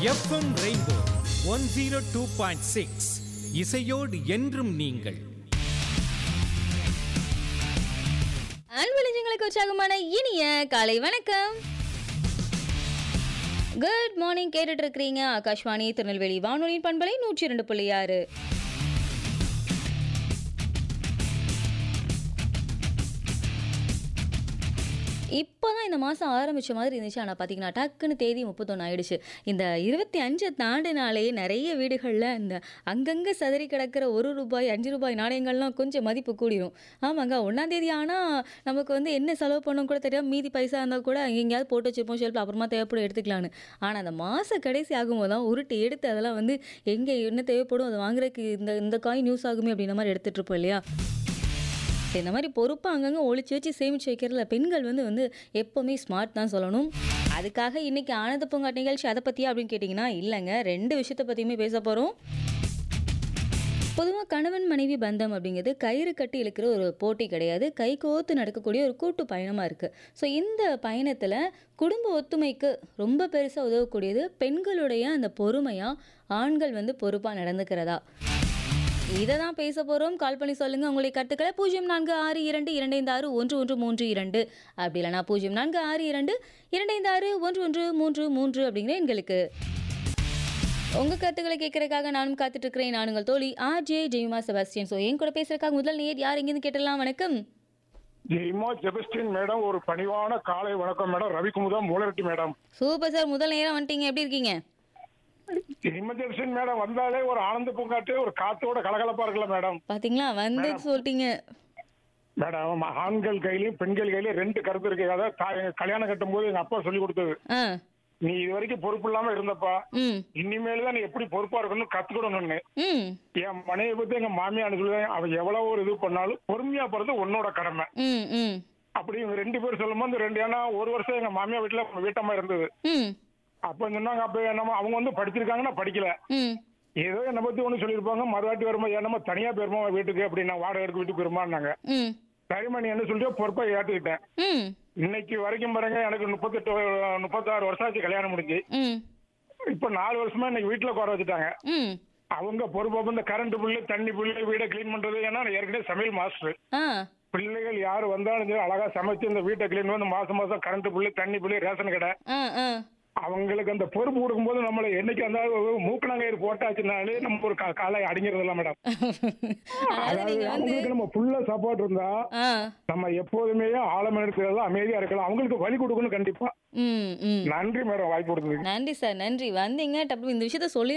FM Rainbow one zero two point six இசையோடு என்றும் நீங்கள் அன்பளிஞ்சங்களுக்கு உற்சாகமான இனிய காலை வணக்கம் குட் மார்னிங் கேட்டுட்டு இருக்கிறீங்க ஆகாஷ்வாணி திருநெல்வேலி வானொலியின் பண்பலை நூற்றி இரண்டு புள்ளி ஆறு இப்போ தான் இந்த மாதம் ஆரம்பித்த மாதிரி இருந்துச்சு ஆனால் பார்த்தீங்கன்னா டக்குன்னு தேதி முப்பத்தொன்று ஆயிடுச்சு இந்த இருபத்தி அஞ்சை தாண்டினாலே நிறைய வீடுகளில் இந்த அங்கங்கே சதறி கிடக்கிற ஒரு ரூபாய் அஞ்சு ரூபாய் நாணயங்கள்லாம் கொஞ்சம் மதிப்பு கூடிரும் ஆமாங்க ஒன்றாம் தேதி ஆனால் நமக்கு வந்து என்ன செலவு பண்ணணும் கூட தெரியாம மீதி பைசா இருந்தால் கூட எங்கேயாவது போட்டு வச்சுருப்போம் ஷெல்ஃபில் அப்புறமா தேவைப்படும் எடுத்துக்கலான்னு ஆனால் அந்த மாத கடைசி ஆகும்போது தான் உருட்டு எடுத்து அதெல்லாம் வந்து எங்கே என்ன தேவைப்படும் அதை வாங்குறதுக்கு இந்த இந்த காய் நியூஸ் ஆகுமே அப்படின்ற மாதிரி எடுத்துகிட்டு இருப்போம் இல்லையா இந்த மாதிரி பொறுப்பாக அங்கங்கே ஒளிச்சு வச்சு சேமிச்சு வைக்கிறதுல பெண்கள் வந்து வந்து எப்போவுமே ஸ்மார்ட் தான் சொல்லணும் அதுக்காக இன்னைக்கு ஆனந்த பூங்காட் நிகழ்ச்சி அதை பற்றியா அப்படின்னு கேட்டிங்கன்னா இல்லைங்க ரெண்டு விஷயத்தை பற்றியுமே பேச போகிறோம் பொதுவாக கணவன் மனைவி பந்தம் அப்படிங்கிறது கயிறு கட்டி இழுக்கிற ஒரு போட்டி கிடையாது கை கோத்து நடக்கக்கூடிய ஒரு கூட்டு பயணமாக இருக்குது ஸோ இந்த பயணத்தில் குடும்ப ஒத்துமைக்கு ரொம்ப பெருசாக உதவக்கூடியது பெண்களுடைய அந்த பொறுமையாக ஆண்கள் வந்து பொறுப்பாக நடந்துக்கிறதா இதை தான் பேச போகிறோம் கால் பண்ணி சொல்லுங்கள் உங்களுடைய கருத்துக்களை பூஜ்ஜியம் நான்கு ஆறு இரண்டு இரண்டைந்து ஆறு ஒன்று ஒன்று மூன்று இரண்டு அப்படி இல்லைனா பூஜ்ஜியம் நான்கு ஆறு இரண்டு இரண்டைந்து ஆறு ஒன்று ஒன்று மூன்று மூன்று அப்படிங்கிற எங்களுக்கு உங்கள் கருத்துக்களை கேட்கறதுக்காக நானும் காத்துட்டு இருக்கிறேன் நான் உங்கள் தோழி ஆர் ஜே ஜெயமா செபாஸ்டியன் ஸோ என் கூட பேசுறதுக்காக முதல் நேர் யார் எங்கேருந்து கேட்டலாம் வணக்கம் ஜெய்மா ஜெபஸ்டின் மேடம் ஒரு பணிவான காலை வணக்கம் மேடம் ரவிக்குமுதா மூலரெட்டி மேடம் சூப்பர் சார் முதல் நேரம் வந்துட்டீங்க எப்படி இருக்கீங்க ஜெய்மா ஜெபஸ்டின் மேடம் வந்தாலே ஒரு ஆனந்த பூங்காட்டு ஒரு காத்தோட கலகலப்பா இருக்குல்ல மேடம் பார்த்தீங்களா வந்து சொல்லிட்டீங்க மேடம் ஆண்கள் கையிலயும் பெண்கள் கையிலயும் ரெண்டு கருத்து இருக்கு அதாவது தா- கல்யாணம் கட்டும் போது எங்க அப்பா சொல்லி கொடுத்தது ஆ நீ இது வரைக்கும் பொறுப்பு இல்லாம இருந்தப்பா ம் இனிமேல் தான் நீ எப்படி பொறுப்பா இருக்கணும்னு கத்துக்கணும்னு ம் என் மனைவி பத்தி எங்க மாமியார் சொல்லுவேன் அவ எவ்வளவு ஒரு இது பண்ணாலும் பொறுமையா போறது உன்னோட கடமை ம் ம் அப்படி இவங்க ரெண்டு பேரும் சொல்லும்போது இந்த ரெண்டு ஏன்னா ஒரு வருஷம் எங்க மாமியார் வீட்டுல வீட்டம்மா இருந்தது ம் அப்ப சொன்னாங்க அப்ப என்னமோ அவங்க வந்து படிச்சிருக்காங்க நான் படிக்கல ம் ஏதோ என்னை பத்தி ஒண்ணு சொல்லியிருப்பாங்க மறுவாட்டி வரும்போது என்னமோ தனியா போயிருமா வீட்டுக்கு அப்படி நான் வாடகை எடுக்க வீட்டுக்கு போயிருமான்னாங்க ம் சரிம்மா நீ என்ன சொல்லியோ பொறுப்பா ஏத்துக்கிட்டேன் ம் இன்னைக்கு வரைக்கும் பாருங்க எனக்கு முப்பத்தெட்டு முப்பத்தாறு வருஷம் ஆச்சு கல்யாணம் முடிஞ்சு ம் இப்ப நாலு வருஷமா இன்னைக்கு வீட்டுல குறை வச்சுட்டாங்க ம் அவங்க பொறுப்பா இந்த கரண்ட் புல்லு தண்ணி புல்லு வீடை க்ளீன் பண்றது ஏன்னா நான் ஏற்கனவே சமையல் மாஸ்டர் ஆ பிள்ளைகள் யாரு வந்தாலும் சரி அழகா சமைச்சு இந்த வீட்டை க்ளீன் பண்ணி மாசம் மாசம் கரண்ட் புல்லு தண்ணி புல்லு ரேஷன் கடை ஆ ஆ அவங்களுக்கு அந்த பொறுப்பு கொடுக்கும்போது நம்மள என்னைக்கு அந்த மூக்கணங்கயிறு போட்டாச்சுனாலே நம்ம ஒரு கா- காலை அடங்கிறது இல்லை மேடம் அதாவது அதாவது நீங்க வந்து அவங்களுக்கு நம்ம ஃபுல்லா சப்போர்ட் இருந்தா ஆ நம்ம எப்போதுமே ஆழம இருக்கிறது அமைதியா இருக்கலாம் அவங்களுக்கு வழி கொடுக்கணும் கண்டிப்பா ம் ம் நன்றி மேடம் வாய்ப்பு கொடுத்ததுக்கு நன்றி சார் நன்றி வந்தீங்க டப்பு இந்த விஷயத்த சொல்லி